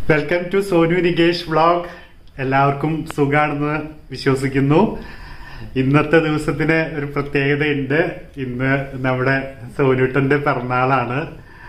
Welcome to Sonu Nikesh vlog എല്ലാവർക്കും സുഖാണെന്ന് വിശ്വസിക്കുന്നു ഇന്നത്തെ ദിവസത്തിന് ഒരു പ്രത്യേകതയുണ്ട് ഇന്ന് നമ്മുടെ സോനുട്ടന്റെ പിറന്നാളാണ്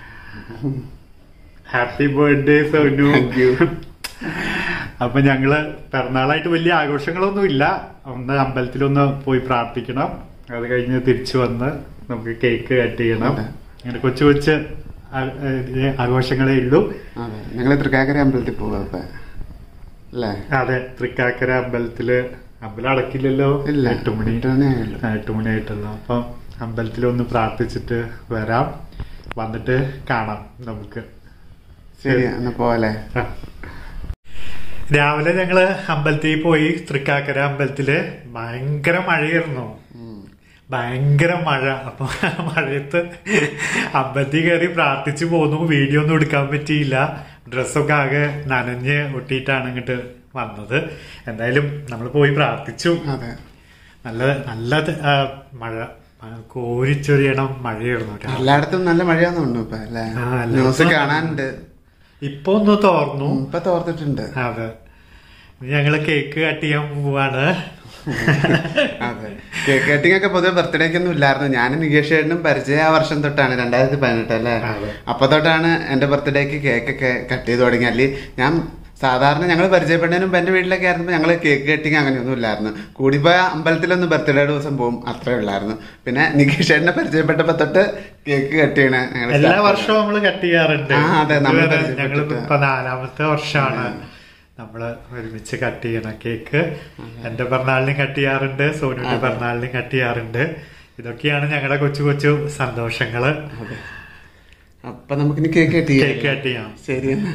ഹാപ്പി ബർത്ത്ഡേ സോനു അപ്പൊ ഞങ്ങള് പിറന്നാളായിട്ട് വലിയ ആഘോഷങ്ങളൊന്നും ഇല്ല ഒന്ന് അമ്പലത്തിലൊന്ന് പോയി പ്രാർത്ഥിക്കണം അത് കഴിഞ്ഞ് തിരിച്ചു വന്ന് നമുക്ക് കേക്ക് കട്ട് ചെയ്യണം അതെ. അങ്ങനെ കൊച്ചു കൊച്ചു ആ- ഏ, ആഘോഷങ്ങളേ ഉള്ളൂ അതെ ഞങ്ങൾ തൃക്കാക്കര അമ്പലത്തിൽ പോവാ ഇപ്പൊ അല്ലേ അതെ തൃക്കാക്കര അമ്പലത്തില് അമ്പലം അടക്കില്ലല്ലോ ഇല്ല എട്ട് മണി എട്ട് മണിയായുള്ളൂ ആ, എട്ട് മണിയായിട്ടുള്ളൂ അപ്പം അമ്പലത്തിലൊന്ന് പ്രാർത്ഥിച്ചിട്ട് വരാം വന്നിട്ട് കാണാം നമുക്ക് ശരി എന്നാ പോവല്ലേ ആ. രാവിലെ ഞങ്ങള് അമ്പലത്തിൽ പോയി തൃക്കാക്കര അമ്പലത്തില് ഭയങ്കര മഴയായിരുന്നു ഭയങ്കര മഴ അപ്പൊ മഴയത്ത് അമ്പലത്തിൽ കയറി പ്രാർത്ഥിച്ചു പോന്നു വീഡിയോ ഒന്നും എടുക്കാൻ പറ്റിയില്ല ഡ്രസ്സൊക്കെ ആകെ നനഞ്ഞ് ഒട്ടിയിട്ടാണ് ഇങ്ങോട്ട് വന്നത് എന്തായാലും നമ്മൾ പോയി പ്രാർത്ഥിച്ചു അതെ നല്ല നല്ല ആ, മഴ ആ, കോരിച്ചൊരിയണം മഴയായിരുന്നു രാവിലെ. എല്ലായിടത്തും നല്ല മഴയാന്ന് തോന്നുന്നു ഇപ്പൊ അല്ലേ ആ, എല്ലായിടത്തും ന്യൂസ് കാണാനുണ്ട് ഇപ്പൊ ഒന്ന് തോർന്നു ഉം, ഇപ്പൊ തോർത്തിട്ടുണ്ട് അതെ ഇനി ഞങ്ങള് കേക്ക് കട്ട് ചെയ്യാൻ പോവാണ് അതെ കേക്ക് കട്ടിംഗ് ഒക്കെ പൊതുവെ ബർത്ത്ഡേക്ക് ഒന്നും ഇല്ലായിരുന്നു ഞാൻ നികേഷ് ചേട്ടനും പരിചയ ആ വർഷം തൊട്ടാണ് രണ്ടായിരത്തി പതിനെട്ട് അല്ലേ അതെ. അപ്പൊ തൊട്ടാണ് എന്റെ ബർത്ത്ഡേക്ക് കേക്ക് ഒക്കെ കട്ട് ചെയ്ത് തുടങ്ങി അല്ലെ ഞാൻ സാധാരണ ഞങ്ങൾ പരിചയപ്പെട്ടതിന് മുമ്പ് എന്റെ വീട്ടിലൊക്കെ ആയിരുന്നു ഞങ്ങൾ കേക്ക് കട്ടിങ് അങ്ങനെയൊന്നും ഇല്ലായിരുന്നു കൂടിപ്പോയ അമ്പലത്തിലൊന്ന് ബർത്ത്ഡേ ദിവസം പോകും അത്രേ ഉള്ളായിരുന്നു പിന്നെ നികേഷ് ചേട്ടനെ പരിചയപ്പെട്ടപ്പോ തൊട്ട് കേക്ക് കട്ട് ചെയ്യണ ഞങ്ങള് എല്ലാ start വർഷവും നമ്മള് കട്ട് ചെയ്യാറുണ്ട് ആ, അതെ, നമ്മള് ഇതുവരെ പരിചയപ്പെട്ടിട്ട്. ഞങ്ങള് ഇപ്പൊ നാലാമത്തെ വർഷമാണ് നമ്മള് ഒരുമിച്ച് കട്ട് ചെയ്യണ കേക്ക് എന്റെ പിറന്നാളിനും കട്ട് ചെയ്യാറുണ്ട് സോനുവിന്റെ പിറന്നാളിനും കട്ട് ചെയ്യാറുണ്ട് ഇതൊക്കെയാണ് ഞങ്ങളുടെ കൊച്ചു കൊച്ചു സന്തോഷങ്ങള് അപ്പൊ നമുക്കിനി കേക്ക് കട്ട് കേക്ക് ചെയ്യാം കട്ട് ചെയ്യാം ശരി എന്നാ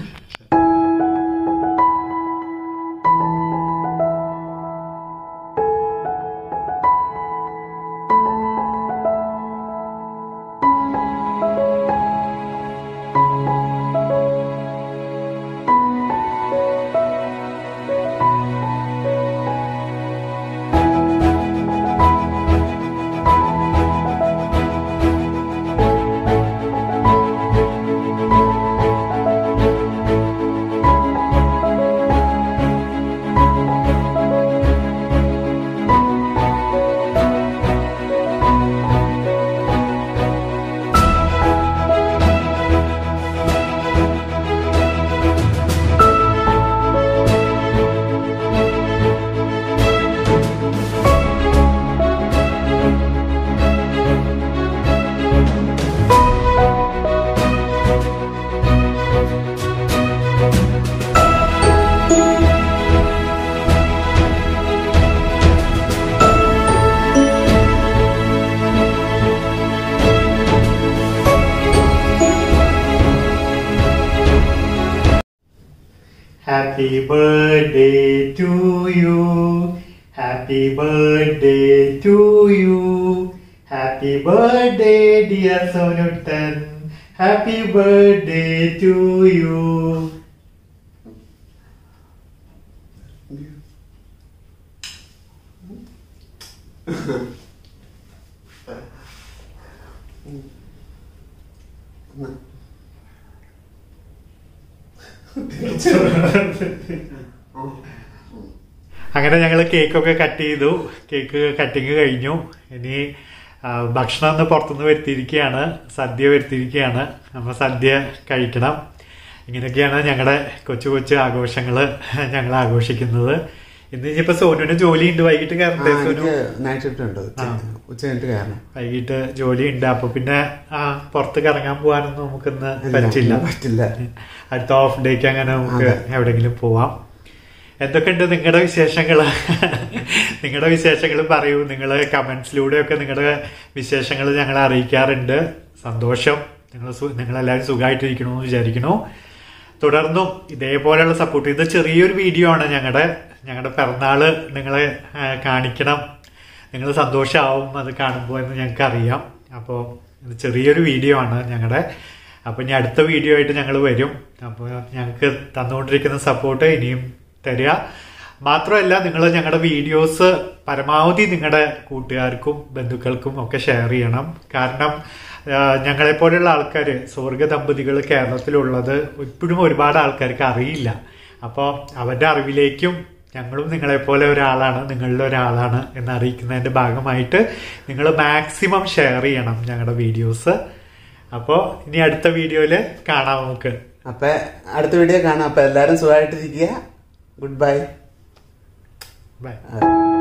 Happy birthday to you. Happy birthday to you. Happy birthday, dear Sonutan. Happy birthday to you. അങ്ങനെ ഞങ്ങൾ കേക്കൊക്കെ കട്ട് ചെയ്തു കേക്ക് കട്ടിങ് കഴിഞ്ഞു ഇനി ആ, ഭക്ഷണം ഒന്ന് പുറത്തുനിന്ന് വരുത്തിയിരിക്കുകയാണ് സദ്യ വരുത്തിയിരിക്കുകയാണ് നമ്മൾ സദ്യ കഴിക്കണം ഇങ്ങനെയൊക്കെയാണ് ഞങ്ങളുടെ കൊച്ചു കൊച്ചു ആഘോഷങ്ങൾ ഞങ്ങൾ ആഘോഷിക്കുന്നത് ഇന്ന് ഇനിയിപ്പോ സോനുവിന് ജോലിയുണ്ട് വൈകിട്ട് ആ, കയറണ്ടേ സോനു എനിക്ക് നൈറ്റ് ഷിഫ്റ്റ് ഉണ്ട് ഉച്ച ഉച്ച കഴിഞ്ഞിട്ട് കാരണം വൈകിട്ട് ജോലിയുണ്ട് അപ്പൊ പിന്നെ ആ പുറത്ത് കറങ്ങാൻ പോകാനൊന്നും നമുക്കിന്ന് പറ്റില്ല പറ്റില്ല അടുത്ത ഓഫ് ഡേക്ക് അങ്ങനെ നമുക്ക് എവിടെങ്കിലും പോവാം എന്തൊക്കെയുണ്ട് നിങ്ങളുടെ വിശേഷങ്ങള് നിങ്ങളുടെ വിശേഷങ്ങൾ പറയൂ നിങ്ങൾ കമന്റ്സിലൂടെയൊക്കെ നിങ്ങളുടെ വിശേഷങ്ങൾ ഞങ്ങളെ അറിയിക്കാറുണ്ട് സന്തോഷം നിങ്ങൾ നിങ്ങളെല്ലാവരും സുഖമായിട്ടിരിക്കണമെന്ന് വിചാരിക്കുന്നു തുടർന്നും ഇതേപോലെയുള്ള സപ്പോർട്ട് ഇത് ചെറിയൊരു വീഡിയോ ആണ് ഞങ്ങളുടെ ഞങ്ങളുടെ പിറന്നാള് നിങ്ങളെ ആ, കാണിക്കണം നിങ്ങൾ സന്തോഷമാവും അത് കാണുമ്പോൾ എന്ന് ഞങ്ങൾക്ക് അറിയാം അപ്പോൾ ഇത് ചെറിയൊരു വീഡിയോ ആണ് ഞങ്ങളുടെ അപ്പോൾ ഇനി അടുത്ത വീഡിയോ ആയിട്ട് ഞങ്ങൾ വരും അപ്പോൾ ഞങ്ങൾക്ക് തന്നുകൊണ്ടിരിക്കുന്ന സപ്പോർട്ട് ഇനിയും തരിക മാത്രമല്ല നിങ്ങൾ ഞങ്ങളുടെ വീഡിയോസ് പരമാവധി നിങ്ങളുടെ കൂട്ടുകാർക്കും ബന്ധുക്കൾക്കും ഒക്കെ ഷെയർ ചെയ്യണം കാരണം ഞങ്ങളെ പോലെയുള്ള ആൾക്കാർ സ്വർഗ ദമ്പതികൾ കേരളത്തിലുള്ളത് ഇപ്പോഴും ഒരുപാട് ആൾക്കാർക്ക് അറിയില്ല അപ്പോൾ അവരുടെ അറിവിലേക്കും ഞങ്ങളും നിങ്ങളെപ്പോലെ ഒരാളാണ് നിങ്ങളുടെ ഒരാളാണ് എന്ന് അറിയിക്കുന്നതിന്റെ ഭാഗമായിട്ട് നിങ്ങൾ മാക്സിമം ഷെയർ ചെയ്യണം ഞങ്ങളുടെ വീഡിയോസ് അപ്പോൾ ഇനി അടുത്ത വീഡിയോയിൽ കാണാം നമുക്ക് അപ്പൊ അടുത്ത വീഡിയോ കാണാം അപ്പൊ എല്ലാരും സുഖമായിട്ടിരിക്കുക ഗുഡ് ബൈ ബൈ ആ.